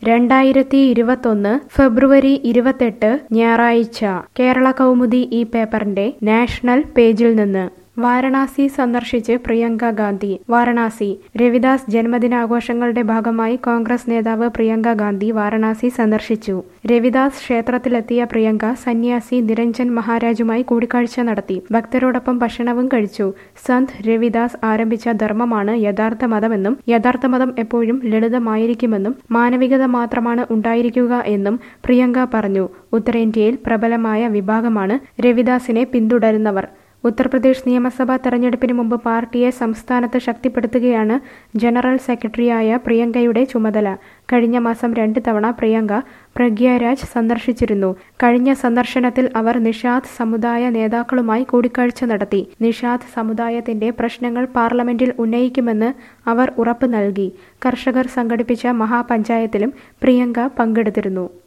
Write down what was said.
രണ്ടായിരത്തി ഇരുപത്തൊന്ന് ഫെബ്രുവരി ഇരുപത്തെട്ട് ഞായറാഴ്ച കേരള കൗമുദി ഈ പേപ്പറിന്റെ നാഷണൽ പേജിൽ നിന്ന് വാരണാസി സന്ദർശിച്ച് പ്രിയങ്ക ഗാന്ധി വാരണാസി രവിദാസ് ജന്മദിനാഘോഷങ്ങളുടെ ഭാഗമായി കോൺഗ്രസ് നേതാവ് പ്രിയങ്ക ഗാന്ധി വാരണാസി സന്ദർശിച്ചു രവിദാസ് ക്ഷേത്രത്തിലെത്തിയ പ്രിയങ്ക സന്യാസി നിരഞ്ജൻ മഹാരാജുമായി കൂടിക്കാഴ്ച നടത്തി ഭക്തരോടൊപ്പം ഭക്ഷണവും കഴിച്ചു സന്ത് രവിദാസ് ആരംഭിച്ച ധർമ്മമാണ് യഥാർത്ഥ മതമെന്നും യഥാർത്ഥ മതം എപ്പോഴും ലളിതമായിരിക്കുമെന്നും മാനവികത മാത്രമാണ് ഉണ്ടായിരിക്കുക എന്നും പ്രിയങ്ക പറഞ്ഞു ഉത്തരേന്ത്യയിൽ പ്രബലമായ വിഭാഗമാണ് രവിദാസിനെ പിന്തുടരുന്നവർ ഉത്തർപ്രദേശ് നിയമസഭാ തെരഞ്ഞെടുപ്പിന് മുമ്പ് പാർട്ടിയെ സംസ്ഥാനത്ത് ശക്തിപ്പെടുത്തുകയാണ് ജനറൽ സെക്രട്ടറിയായ പ്രിയങ്കയുടെ ചുമതല കഴിഞ്ഞ മാസം രണ്ട് തവണ പ്രിയങ്ക പ്രഗ്യാരാജ് സന്ദർശിച്ചിരുന്നു കഴിഞ്ഞ സന്ദർശനത്തിൽ അവർ നിഷാദ് സമുദായ നേതാക്കളുമായി കൂടിക്കാഴ്ച നടത്തി നിഷാദ് സമുദായത്തിന്റെ പ്രശ്നങ്ങൾ പാർലമെന്റിൽ ഉന്നയിക്കുമെന്ന് അവർ ഉറപ്പ് നൽകി കർഷകർ സംഘടിപ്പിച്ച മഹാപഞ്ചായത്തിലും പ്രിയങ്ക പങ്കെടുത്തിരുന്നു